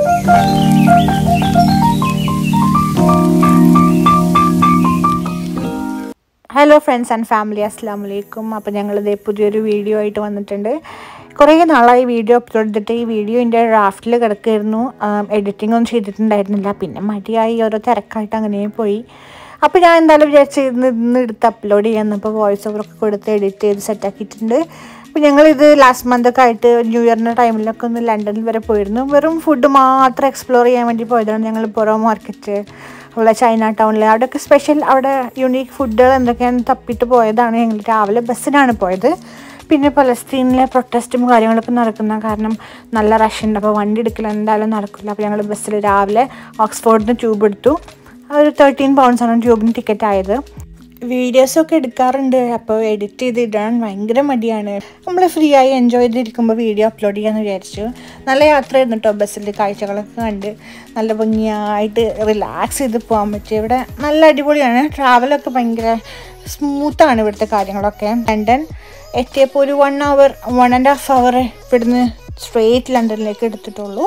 Hello friends and family അസ്സാം വലൈക്കും അപ്പോൾ ഞങ്ങളിത് പുതിയൊരു വീഡിയോ ആയിട്ട് വന്നിട്ടുണ്ട് കുറേ നാളായി വീഡിയോ അപ്ലോഡ് ചെയ്തിട്ട് ഈ വീഡിയോ എൻ്റെ ഡ്രാഫ്റ്റിൽ കിടക്കായിരുന്നു എഡിറ്റിംഗ് ഒന്നും ചെയ്തിട്ടുണ്ടായിരുന്നില്ല പിന്നെ മടിയായി ഓരോ തിരക്കായിട്ട് അങ്ങനെ പോയി അപ്പോൾ ഞാൻ എന്തായാലും വിചാരിച്ച് ഇന്ന് ഇന്ന് എടുത്ത് അപ്ലോഡ് ചെയ്യാമെന്നപ്പോൾ വോയിസ് ഓവറൊക്കെ കൊടുത്ത് എഡിറ്റ് ചെയ്ത് സെറ്റാക്കിയിട്ടുണ്ട് അപ്പോൾ ഞങ്ങളിത് ലാസ്റ്റ് മന്തൊക്കെ ആയിട്ട് ന്യൂ ഇയറിൻ്റെ ടൈമിലൊക്കെ ഒന്ന് ലണ്ടനിൽ വരെ പോയിരുന്നു വെറും ഫുഡ് മാത്രം എക്സ്പ്ലോർ ചെയ്യാൻ വേണ്ടി പോയതാണ് ഞങ്ങൾ പൊറോ മാർക്കറ്റ് ഉള്ള ചൈന ടൗണിൽ അവിടെയൊക്കെ സ്പെഷ്യൽ അവിടെ യുണീക്ക് ഫുഡുകൾ എന്തൊക്കെയാണെന്ന് തപ്പിയിട്ട് പോയതാണ് ഞങ്ങൾ രാവിലെ ബസ്സിനാണ് പോയത് പിന്നെ പലസ്തീനിലെ പ്രൊട്ടസ്റ്റും കാര്യങ്ങളൊക്കെ നടക്കുന്ന കാരണം നല്ല റഷ് ഉണ്ട് അപ്പോൾ വണ്ടി എടുക്കൽ എന്തായാലും നടക്കില്ല അപ്പോൾ ഞങ്ങൾ ബസ്സിൽ രാവിലെ ഓക്സ്ഫോർഡിൽ നിന്ന് ട്യൂബ് എടുത്തു ഒരു തേർട്ടീൻ പൗണ്ട്സാണ് ട്യൂബിന് ടിക്കറ്റ് ആയത് വീഡിയോസൊക്കെ എടുക്കാറുണ്ട് അപ്പോൾ എഡിറ്റ് ചെയ്ത് ഇടാൻ ഭയങ്കര മടിയാണ് നമ്മൾ ഫ്രീ ആയി എൻജോയ് ചെയ്തിരിക്കുമ്പോൾ വീഡിയോ അപ്ലോഡ് ചെയ്യാമെന്ന് വിചാരിച്ചു നല്ല യാത്രയായിരുന്നു കേട്ടോ ബസ്സിൽ കാഴ്ചകളൊക്കെ കണ്ട് നല്ല ഭംഗിയായിട്ട് റിലാക്സ് ചെയ്ത് പോകാൻ പറ്റി ഇവിടെ നല്ല അടിപൊളിയാണ് ട്രാവലൊക്കെ ഭയങ്കര സ്മൂത്താണ് ഇവിടുത്തെ കാര്യങ്ങളൊക്കെ ലണ്ടൻ എത്തിയപ്പോൾ ഒരു one hour one and half hour ഇവിടുന്ന് സ്ട്രേറ്റ് ലണ്ടനിലേക്ക് എടുത്തിട്ടുള്ളൂ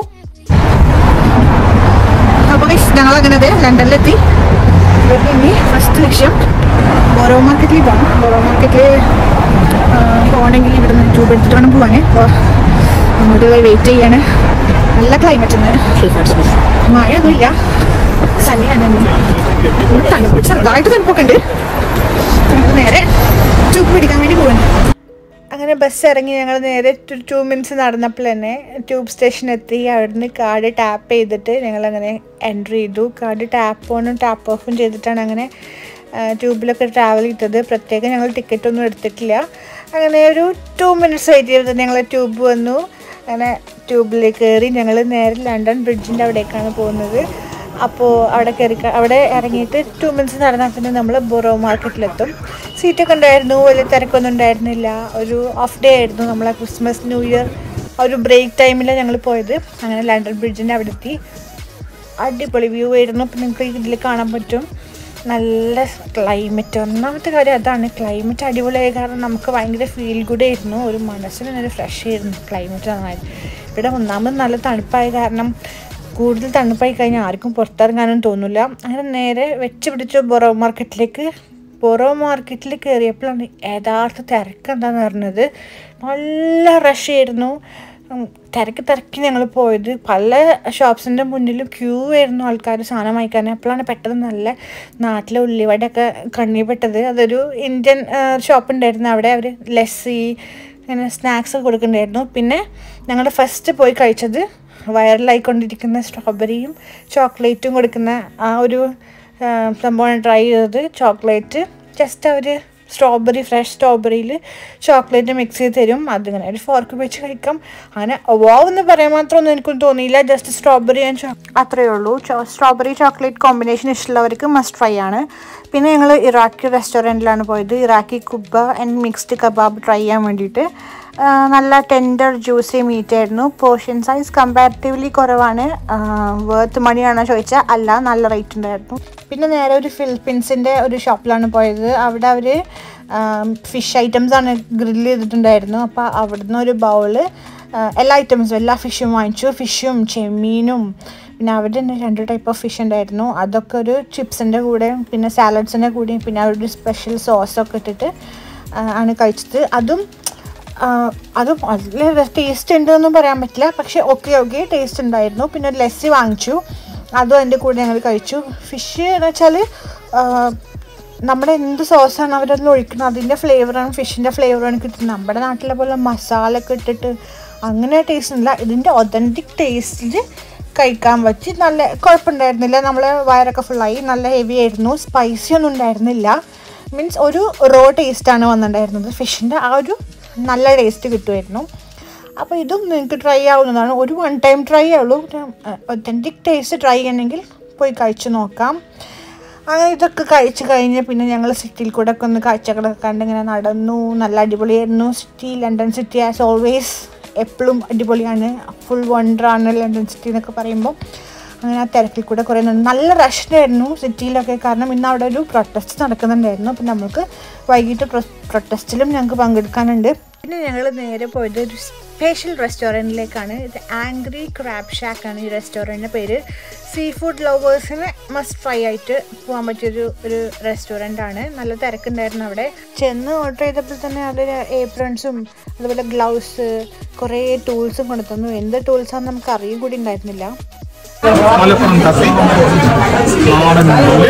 അപ്പോൾ ഞങ്ങൾ അങ്ങനെ ലണ്ടനിലെത്തി ഇനി ഫസ്റ്റ് ലക്ഷ്യം ബോറോ മാർക്കറ്റിൽ പോകണം ബോറോ മാർക്കറ്റിൽ പോകണമെങ്കിൽ ഇവിടുന്ന് ട്യൂബ് എടുത്തിട്ട് വേണം പോകാൻ അപ്പോൾ അങ്ങോട്ട് വെയിറ്റ് ചെയ്യാണ് നല്ല ക്ലൈമറ്റ് ഉണ്ട് മഴയൊന്നുമില്ല സനിയാണ് തണുപ്പ് ചെറുതായിട്ട് തണുപ്പൊക്കെ ഉണ്ട് നമുക്ക് നേരെ ട്യൂബ് പിടിക്കാൻ വേണ്ടി പോകുന്നു അങ്ങനെ ബസ് ഇറങ്ങി ഞങ്ങൾ നേരെ ടു മിനിറ്റ്സ് നടന്നപ്പോൾ തന്നെ ട്യൂബ് സ്റ്റേഷൻ എത്തി അവിടുന്ന് കാർഡ് ടാപ്പ് ചെയ്തിട്ട് ഞങ്ങളങ്ങനെ എൻട്രി ചെയ്തു കാർഡ് ടാപ്പ് ഓണും ടാപ്പ് ഓഫും ചെയ്തിട്ടാണ് അങ്ങനെ ട്യൂബിലൊക്കെ ട്രാവൽ ചെയ്തത് പ്രത്യേകം ഞങ്ങൾ ടിക്കറ്റ് ഒന്നും എടുത്തിട്ടില്ല അങ്ങനെ ഒരു ടു മിനിറ്റ്സ് വെയിറ്റ് ചെയ്തത് ഞങ്ങൾ ട്യൂബ് വന്നു അങ്ങനെ ട്യൂബിലേക്ക് കയറി ഞങ്ങൾ നേരെ ലണ്ടൻ ബ്രിഡ്ജിൻ്റെ അവിടേക്കാണ് പോകുന്നത് അപ്പോൾ അവിടെ കയറി അവിടെ ഇറങ്ങിയിട്ട് ടു മിനിറ്റ്സ് നടന്നാൽ പിന്നെ നമ്മൾ ബൊറോ മാർക്കറ്റിലെത്തും സീറ്റൊക്കെ ഉണ്ടായിരുന്നു വലിയ തിരക്കൊന്നും ഉണ്ടായിരുന്നില്ല ഒരു ഓഫ് ഡേ ആയിരുന്നു നമ്മളെ ക്രിസ്മസ് ന്യൂ ഇയർ ഒരു ബ്രേക്ക് ടൈമിലാണ് ഞങ്ങൾ പോയത് അങ്ങനെ ലണ്ടൻ ബ്രിഡ്ജിൻ്റെ അവിടെ എത്തി അടിപൊളി വ്യൂ ആയിരുന്നു അപ്പം നിങ്ങൾക്ക് ഇതിൽ കാണാൻ പറ്റും നല്ല ക്ലൈമറ്റ് ഒന്നാമത്തെ കാര്യം അതാണ് ക്ലൈമറ്റ് അടിപൊളിയായ കാരണം നമുക്ക് ഭയങ്കര ഫീൽ ഗുഡ് ആയിരുന്നു ഒരു മനസ്സിന് നല്ല ഫ്രഷ് ആയിരുന്നു ക്ലൈമറ്റ് നന്നായി ഇവിടെ ഒന്നാമത് നല്ല തണുപ്പായ കാരണം കൂടുതൽ തണുപ്പായി കഴിഞ്ഞാൽ ആർക്കും പുറത്തിറങ്ങാനും തോന്നില്ല അങ്ങനെ നേരെ വെച്ച് പിടിച്ചു ബൊറോ മാർക്കറ്റിലേക്ക് ബൊറോ മാർക്കറ്റിൽ കയറിയപ്പോഴാണ് യഥാർത്ഥ തിരക്ക് എന്താണെന്ന് പറഞ്ഞത് നല്ല റഷ് ആയിരുന്നു തിരക്ക് തിരക്കി ഞങ്ങൾ പോയത് പല ഷോപ്സിൻ്റെ മുന്നിലും ക്യൂ ആയിരുന്നു ആൾക്കാർ സാധനം വാങ്ങിക്കാൻ അപ്പോഴാണ് പെട്ടെന്ന് നല്ല നാട്ടിലെ ഉള്ളിവടയൊക്കെ കണ്ണിൽ പെട്ടത് അതൊരു ഇന്ത്യൻ ഷോപ്പ് ഉണ്ടായിരുന്നു അവിടെ അവർ ലസ്സി അങ്ങനെ സ്നാക്സ് കൊടുക്കുന്നുണ്ടായിരുന്നു പിന്നെ ഞങ്ങൾ ഫസ്റ്റ് പോയി കഴിച്ചത് വൈറലായിക്കൊണ്ടിരിക്കുന്ന സ്ട്രോബെറിയും ചോക്ലേറ്റും കൊടുക്കുന്ന ആ ഒരു സംഭവമാണ് ട്രൈ ചെയ്തത് ചോക്ലേറ്റ് ജസ്റ്റ് അവർ സ്ട്രോബെറി ഫ്രഷ് സ്ട്രോബെറിയിൽ ചോക്ലേറ്റ് മിക്സ് ചെയ്ത് തരും അതിങ്ങനെ ഒരു ഫോർക്ക് വെച്ച് കഴിക്കാം അങ്ങനെ വാവ് എന്ന് പറയാൻ മാത്രമൊന്നും എനിക്കൊന്നും തോന്നിയില്ല ജസ്റ്റ് സ്ട്രോബെറി ആൻഡ് ചോ അത്രയേ ഉള്ളൂ സ്ട്രോബെറി ചോക്ലേറ്റ് കോമ്പിനേഷൻ ഇഷ്ടമുള്ളവർക്ക് മസ്റ്റ് ട്രൈ ആണ് പിന്നെ ഞങ്ങൾ ഇറാഖി റെസ്റ്റോറൻറ്റിലാണ് പോയത് Iraqi kubba and mixed kebab try ചെയ്യാൻ വേണ്ടിയിട്ട് നല്ല ടെൻഡർ ജ്യൂസി മീറ്റ് ആയിരുന്നു പോർഷൻ സൈസ് കമ്പാരിറ്റീവ്ലി കുറവാണ് വേർത്ത് മണിയാണോ ചോദിച്ചാൽ അല്ല നല്ല റേറ്റ് ഉണ്ടായിരുന്നു പിന്നെ നേരെ ഒരു ഫിലിപ്പീൻസിൻ്റെ ഒരു ഷോപ്പിലാണ് പോയത് അവിടെ അവർ ഫിഷ് ഐറ്റംസ് ആണ് ഗ്രില്ല് ചെയ്തിട്ടുണ്ടായിരുന്നു അപ്പോൾ അവിടുന്ന് ഒരു ബൗള് എല്ലാ ഐറ്റംസും എല്ലാ ഫിഷും വാങ്ങിച്ചു ഫിഷും ചെമ്മീനും പിന്നെ അവിടെ തന്നെ രണ്ട് ടൈപ്പ് ഓഫ് ഫിഷ് ഉണ്ടായിരുന്നു അതൊക്കെ ഒരു ചിപ്സിൻ്റെ കൂടെ പിന്നെ സാലഡ്സിൻ്റെ കൂടെയും പിന്നെ അവരുടെ സ്പെഷ്യൽ സോസൊക്കെ ഇട്ടിട്ട് ആണ് കഴിച്ചത് അതും അത് നല്ല ടേസ്റ്റ് ഉണ്ടെന്നൊന്നും പറയാൻ പറ്റില്ല പക്ഷേ ഓക്കെ ഓക്കെ ടേസ്റ്റ് ഉണ്ടായിരുന്നു പിന്നെ ഒരു ലസ്സി വാങ്ങിച്ചു അതും അതിൻ്റെ കൂടെ ഞങ്ങൾ കഴിച്ചു ഫിഷ് എന്ന് വെച്ചാൽ നമ്മുടെ എന്ത് സോസാണ് അവരതിൽ ഒഴിക്കുന്നത് അതിൻ്റെ ഫ്ലേവറാണ് ഫിഷിൻ്റെ ഫ്ലേവറാണ് കിട്ടുന്നത് നമ്മുടെ നാട്ടിലെ പോലെ മസാല ഒക്കെ ഇട്ടിട്ട് അങ്ങനെ ടേസ്റ്റ് ഇല്ല ഇതിൻ്റെ ഒതൻറ്റിക് ടേസ്റ്റിൽ കഴിക്കാൻ പറ്റി നല്ല കുഴപ്പമുണ്ടായിരുന്നില്ല നമ്മൾ വയറൊക്കെ ഫുള്ളായി നല്ല ഹെവി ആയിരുന്നു സ്പൈസി ഒന്നും ഉണ്ടായിരുന്നില്ല മീൻസ് ഒരു റോ ടേസ്റ്റാണ് വന്നിട്ടുണ്ടായിരുന്നത് ഫിഷിൻ്റെ ആ ഒരു നല്ല ടേസ്റ്റ് കിട്ടുമായിരുന്നു അപ്പോൾ ഇതും നിങ്ങൾക്ക് ട്രൈ ആവുന്നതാണ് ഒരു വൺ ടൈം ട്രൈ ആവുള്ളൂ ഒത്തൻറ്റിക് ടേസ്റ്റ് ട്രൈ ചെയ്യണമെങ്കിൽ പോയി കഴിച്ച് നോക്കാം അങ്ങനെ ഇതൊക്കെ കഴിച്ച് കഴിഞ്ഞ് പിന്നെ ഞങ്ങൾ സിറ്റിയിൽ കൂടെ ഒക്കെ ഒന്ന് കാഴ്ചകളൊക്കെ കണ്ട് ഇങ്ങനെ നടന്നു നല്ല അടിപൊളിയായിരുന്നു city London city as always എപ്പോഴും അടിപൊളിയാണ് ഫുൾ വണ്ടറാണ് ലണ്ടൻ സിറ്റി എന്നൊക്കെ പറയുമ്പോൾ അങ്ങനെ ആ തിരക്കിൽ കൂടെ കുറേ നല്ല റഷായിരുന്നു സിറ്റിയിലൊക്കെ കാരണം ഇന്ന് അവിടെ ഒരു പ്രൊട്ടസ്റ്റ് നടക്കുന്നുണ്ടായിരുന്നു അപ്പം നമുക്ക് വൈകിട്ട് പ്രൊട്ടസ്റ്റിലും ഞങ്ങൾക്ക് പങ്കെടുക്കാനുണ്ട് പിന്നെ ഞങ്ങൾ നേരെ പോയത് ഒരു സ്പെഷ്യൽ റെസ്റ്റോറൻറ്റിലേക്കാണ് ഇത് ആംഗ്രി ക്രാബ് ഷാക്കാണ് ഈ റെസ്റ്റോറൻറ്റിൻ്റെ പേര് സീ ഫുഡ് ലവേഴ്സിന് മസ്റ്റ് ട്രൈ ആയിട്ട് പോകാൻ പറ്റിയൊരു ഒരു റെസ്റ്റോറൻ്റ് ആണ് നല്ല തിരക്കുണ്ടായിരുന്നു അവിടെ ചെന്ന് ഓർഡർ ചെയ്തപ്പോൾ തന്നെ അതിൽ ഏപ്രൺസും അതുപോലെ ഗ്ലൗസ് കുറേ ടൂൾസും കൊണ്ടു തന്നു എന്ത് ടൂൾസാണെന്ന് നമുക്ക് അറിയും കൂടി ഉണ്ടായിരുന്നില്ല മലപ്പുറം കത്തി നാടൻ നൂല്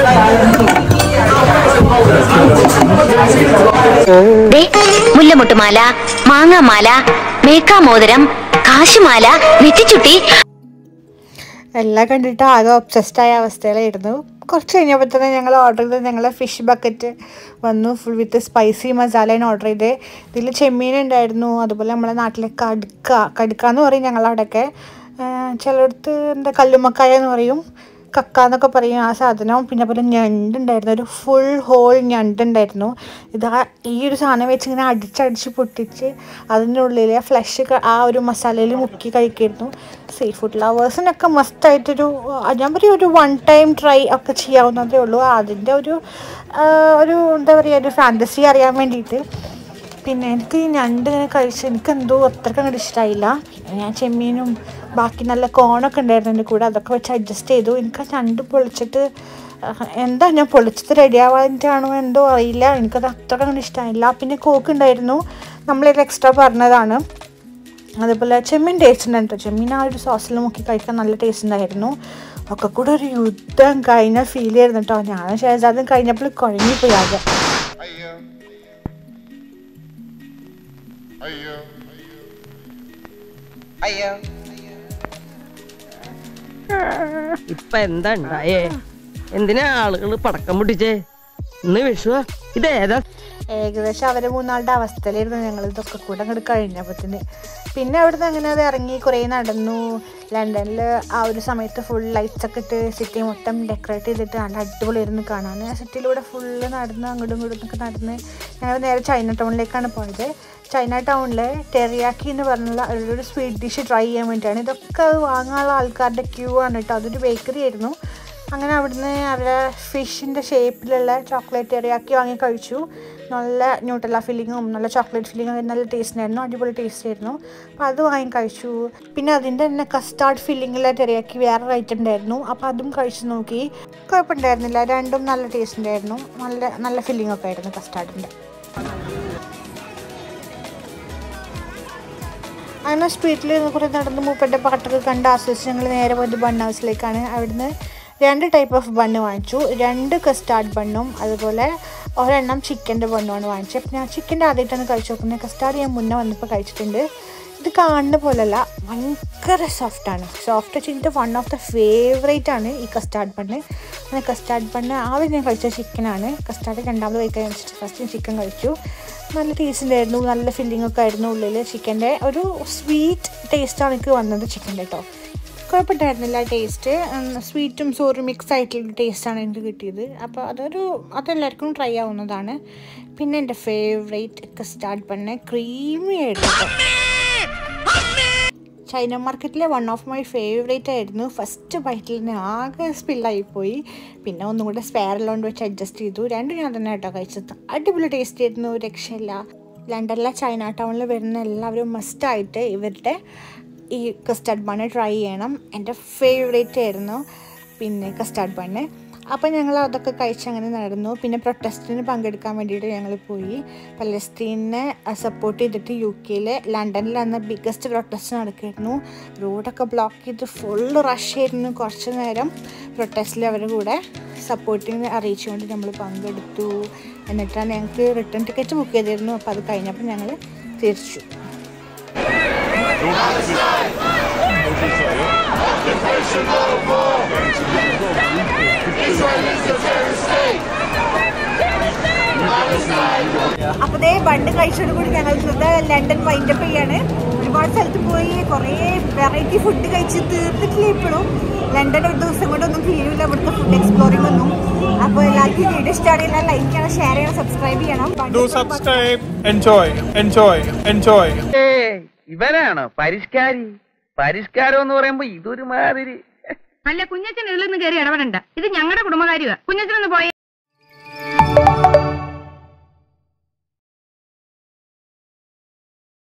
ദേ, മുല്ലമുട്ടുമാല മാങ്ങാമാല മേക്കാമോതിരം കാശുമാല നെറ്റിച്ചുട്ടി എല്ലാം കണ്ടിട്ട് ആകെ ഒബ്സസ്ഡ് ആയ അവസ്ഥയിലായിരുന്നു കുറച്ച് കഴിഞ്ഞപ്പോൾ തന്നെ ഞങ്ങൾ ഓർഡർ ചെയ്ത് ഞങ്ങൾ ഫിഷ് ബക്കറ്റ് വന്നു ഫുൾ വിത്ത് സ്പൈസി മസാലയാണ് ഓർഡർ ചെയ്തത് ഇതിൽ ചെമ്മീൻ ഉണ്ടായിരുന്നു അതുപോലെ നമ്മളെ നാട്ടിലെ കടുക്ക കടുക്ക എന്ന് പറയും ഞങ്ങളവിടെയൊക്കെ ചിലയിടത്ത് എന്താ കല്ലുമ്മക്കായ എന്ന് പറയും കക്ക എന്നൊക്കെ പറയും ആ സാധനം പിന്നെ അതുപോലെ ഞണ്ടുണ്ടായിരുന്നു ഒരു ഫുൾ ഹോൾ ഞണ്ടുണ്ടായിരുന്നു ഇത് ആ ഈ ഒരു സാധനം വെച്ച് ഇങ്ങനെ അടിച്ചടിച്ച് പൊട്ടിച്ച് അതിൻ്റെ ഉള്ളിലെ ഫ്ലഷ് ആ ഒരു മസാലയിൽ മുക്കി കഴിക്കായിരുന്നു സീ ഫുഡ് ലവേഴ്സിനൊക്കെ മസ്റ്റായിട്ടൊരു ഞാൻ പറയും ഒരു വൺ ടൈം ട്രൈ ഒക്കെ ചെയ്യാവുന്നതേ ഉള്ളൂ അതിൻ്റെ ഒരു ആ, ഒരു എന്താ പറയുക ഒരു ഫാൻറ്റസി അറിയാൻ വേണ്ടിയിട്ട് പിന്നെ എനിക്ക് ഈ ഞണ്ട് ഇങ്ങനെ കഴിച്ച് എനിക്ക് എന്തോ അത്രയ്ക്ക് അങ്ങോട്ട് ഇഷ്ടമായില്ല പിന്നെ ഞാൻ ചെമ്മീനും ബാക്കി നല്ല കോണൊക്കെ ഉണ്ടായിരുന്നു എൻ്റെ കൂടെ അതൊക്കെ വെച്ച് അഡ്ജസ്റ്റ് ചെയ്തു എനിക്ക് ആ ഞണ്ട് പൊളിച്ചിട്ട് ആഹ്, എന്താ ഞാൻ പൊളിച്ചത് റെഡി ആവാനായിട്ടാണോ എന്തോ അറിയില്ല എനിക്കത് അത്രയ്ക്ക് അങ്ങോട്ട് ഇഷ്ടമായില്ല പിന്നെ കോക്ക് ഉണ്ടായിരുന്നു നമ്മളിത് എക്സ്ട്രാ പറഞ്ഞതാണ് അതേപോലെ ചെമ്മീൻ ടേസ്റ്റ് ഉണ്ടായിരുന്നു കേട്ടോ ചെമ്മീൻ ആ ഒരു സോസിൽ മുക്കി കഴിക്കാൻ നല്ല ടേസ്റ്റ് ഉണ്ടായിരുന്നു ഒക്കെ കൂടെ ഒരു യുദ്ധം കഴിഞ്ഞ ഫീൽ ചെയ്യുന്നു കേട്ടോ ഞാനും ഷേജാദും കഴിഞ്ഞപ്പോൾ കുഴങ്ങിപ്പോയി ആകെ അയ്യോ അയ്യോ അയ്യോ ഇപ്പൊ എന്താ ഉണ്ടായേ എന്തിനാ ആളുകൾ പടക്കം പൊട്ടിച്ചേ ഇന്ന് വിഷുവാ ഇതേതാ ഏകദേശം അവരെ മൂന്നാളുടെ അവസ്ഥയിലായിരുന്നു ഞങ്ങൾ ഇതൊക്കെ കൂടെ അങ്ങോട്ട് കഴിഞ്ഞപ്പത്തിന് പിന്നെ അവിടുന്ന് അങ്ങനെ അത് ഇറങ്ങി കുറേ നടന്നു ലണ്ടനിൽ ആ ഒരു സമയത്ത് ഫുൾ ലൈറ്റ്സ് ഒക്കെ ഇട്ട് സിറ്റി മൊത്തം ഡെക്കറേറ്റ് ചെയ്തിട്ട് നല്ല അടിപൊളിയായിരുന്നു കാണാൻ ആ സിറ്റിയിലൂടെ ഫുള്ള് നടന്ന് അങ്ങോട്ടും ഇങ്ങോട്ടും ഒക്കെ നടന്ന് ഞങ്ങൾ നേരെ ചൈന ടൗണിലേക്കാണ് പോയത് ചൈന ടൗണിൽ ടെറിയാക്കി എന്ന് പറഞ്ഞുള്ള ഒരു സ്വീറ്റ് ഡിഷ് ട്രൈ ചെയ്യാൻ വേണ്ടിയിട്ടാണ് ഇതൊക്കെ അത് വാങ്ങാനുള്ള ആൾക്കാരുടെ ക്യൂ ആണ് കേട്ടോ അതൊരു ബേക്കറി ആയിരുന്നു അങ്ങനെ അവിടുന്ന് അവരെ ഫിഷിൻ്റെ ഷേപ്പിലുള്ള ചോക്ലേറ്റ് ടെറിയാക്കി വാങ്ങി കഴിച്ചു നല്ല ന്യൂട്രല ഫില്ലിങ്ങും നല്ല ചോക്ലേറ്റ് ഫില്ലിങ്ങും നല്ല ടേസ്റ്റ് ആയിരുന്നു അടിപൊളി ടേസ്റ്റ് ആയിരുന്നു അപ്പോൾ അത് വാങ്ങി കഴിച്ചു പിന്നെ അതിൻ്റെ തന്നെ കസ്റ്റാർഡ് ഫില്ലിങ്ങിലെ ടെറിയാക്കി വേറെ ഐറ്റം ഉണ്ടായിരുന്നു അപ്പോൾ അതും കഴിച്ചു നോക്കി കുഴപ്പമുണ്ടായിരുന്നില്ല രണ്ടും നല്ല ടേസ്റ്റ് ഉണ്ടായിരുന്നു നല്ല നല്ല ഫില്ലിംഗ് ഒക്കെ ആയിരുന്നു കസ്റ്റാർഡിൻ്റെ അങ്ങനെ സ്ട്രീറ്റിൽ കുറേ നടന്ന് മൂപ്പൻ്റെ പാട്ടൊക്കെ കണ്ട് ആസ്വദിച്ച് ഞങ്ങൾ നേരെ പോയത് ബൺ ഹൗസിലേക്കാണ് അവിടുന്ന് രണ്ട് ടൈപ്പ് ഓഫ് ബണ്ണ് വാങ്ങിച്ചു രണ്ട് കസ്റ്റാർഡ് ബണ്ണും അതുപോലെ ഒരെണ്ണം ചിക്കൻ്റെ ബണ്ണുമാണ് വാങ്ങിച്ചത് അപ്പം ഞാൻ ചിക്കൻ്റെ ആദ്യമായിട്ടാണ് കഴിച്ചു നോക്കുന്നത് കസ്റ്റാർഡ് ഞാൻ മുന്നേ വന്നപ്പോൾ കഴിച്ചിട്ടുണ്ട് ഇത് കാണുന്ന പോലല്ല ഭയങ്കര സോഫ്റ്റാണ് സോഫ്റ്റ് വെച്ചിട്ട് വൺ ഓഫ് ദ ഫേവറേറ്റ് ആണ് ഈ കസ്റ്റാർഡ് ബണ്ണ് അങ്ങനെ കസ്റ്റാർഡ് ബണ്ണ് ആദ്യം ഞാൻ കഴിച്ച ചിക്കനാണ് കസ്റ്റാർഡ് രണ്ടാമത് കഴിക്കാൻ വെച്ചിട്ട് ഫസ്റ്റ് ഞാൻ ചിക്കൻ കഴിച്ചു നല്ല ടേസ്റ്റ് ഉണ്ടായിരുന്നു നല്ല ഫില്ലിംഗ് ഒക്കെ ആയിരുന്നു ഉള്ളിൽ ചിക്കൻ്റെ ഒരു സ്വീറ്റ് ടേസ്റ്റാണ് എനിക്ക് വന്നത് ചിക്കൻ്റെ കേട്ടോ കുഴപ്പമുണ്ടായിരുന്നില്ല ടേസ്റ്റ് സ്വീറ്റും സോറും മിക്സ് ആയിട്ടുള്ള ടേസ്റ്റാണ് എനിക്ക് കിട്ടിയത് അപ്പോൾ അതൊരു അതെല്ലാവർക്കും ട്രൈ ആവുന്നതാണ് പിന്നെ എൻ്റെ ഫേവറേറ്റ് കസ്റ്റാർഡ് ബണ്ണ് ക്രീമി ആയിരുന്നു കേട്ടോ ചൈന മാർക്കറ്റിലെ വൺ ഓഫ് മൈ ഫേവറേറ്റ് ആയിരുന്നു ഫസ്റ്റ് ബൈറ്റിൽ തന്നെ ആകെ സ്പില്ലായിപ്പോയി പിന്നെ ഒന്നും കൂടെ സ്പെയറിലോണ്ട് വെച്ച് അഡ്ജസ്റ്റ് ചെയ്തു രണ്ടും ഞാൻ തന്നെ കേട്ടോ കഴിച്ചത് അടിപൊളി ടേസ്റ്റ് ആയിരുന്നു ഒരു രക്ഷയില്ല ലണ്ടനിലെ ചൈന ടൗണിൽ വരുന്ന എല്ലാവരും മസ്റ്റായിട്ട് ഇവരുടെ ഈ കസ്റ്റാർഡ് ബണ്ണ് ട്രൈ ചെയ്യണം എൻ്റെ ഫേവറേറ്റ് ആയിരുന്നു പിന്നെ കസ്റ്റാർഡ് ബണ്ണ് അപ്പോൾ ഞങ്ങൾ അതൊക്കെ കഴിച്ച് അങ്ങനെ നടന്നു പിന്നെ പ്രൊട്ടസ്റ്റിന് പങ്കെടുക്കാൻ വേണ്ടിയിട്ട് ഞങ്ങൾ പോയി പലസ്തീനെ സപ്പോർട്ട് ചെയ്തിട്ട് യു കെയിൽ ലണ്ടനിൽ അന്ന് ബിഗ്ഗസ്റ്റ് പ്രൊട്ടസ്റ്റ് നടക്കുമായിരുന്നു റോഡൊക്കെ ബ്ലോക്ക് ചെയ്ത് ഫുൾ റഷ് ആയിരുന്നു കുറച്ച് നേരം പ്രൊട്ടസ്റ്റിൽ അവരുടെ കൂടെ സപ്പോർട്ടിങ് അറിയിച്ചുകൊണ്ട് നമ്മൾ പങ്കെടുത്തു എന്നിട്ടാണ് ഞങ്ങൾക്ക് റിട്ടേൺ ടിക്കറ്റ് ബുക്ക് ചെയ്തിരുന്നു അപ്പോൾ അത് കഴിഞ്ഞപ്പോൾ ഞങ്ങൾ തിരിച്ചു അപ്പൊ ദേ ബണ്ട് കഴിച്ചോട് കൂടി ഞങ്ങൾ ഇത് ലണ്ടൻ വൈൻഡപ്പ് ചെയ്യാണ് ഒരുപാട് സ്ഥലത്ത് പോയി കുറേ വെറൈറ്റി ഫുഡ് കഴിച്ച് തീർത്തിട്ടില്ല ഇപ്പോഴും ലണ്ടൻ ഒരു ദിവസം കൊണ്ടൊന്നും തീരില്ല ഇവിടുത്തെ ഫുഡ് എക്സ്പ്ലോറിംഗ് ഒന്നും അപ്പോൾ എല്ലാവർക്കും ഈ വീഡിയോ ഇഷ്ടമാണെങ്കിൽ ലൈക്ക് ചെയ്യണം ഷെയർ ചെയ്യണം സബ്സ്ക്രൈബ് ചെയ്യണം Do subscribe. Enjoy. Enjoy. Enjoy. ഇവരാണോ പരിഷ്കാരി പരിഷ്കാരം എന്ന് പറയുമ്പോ ഇതൊരു മാതിരി അല്ല കുഞ്ഞച്ചൻ ഇതിലൊന്നും കയറി ഇടപെടണ്ട ഇത് ഞങ്ങളുടെ കുടുംബകാര്യമാണ് കുഞ്ഞച്ചനൊന്ന് പോയ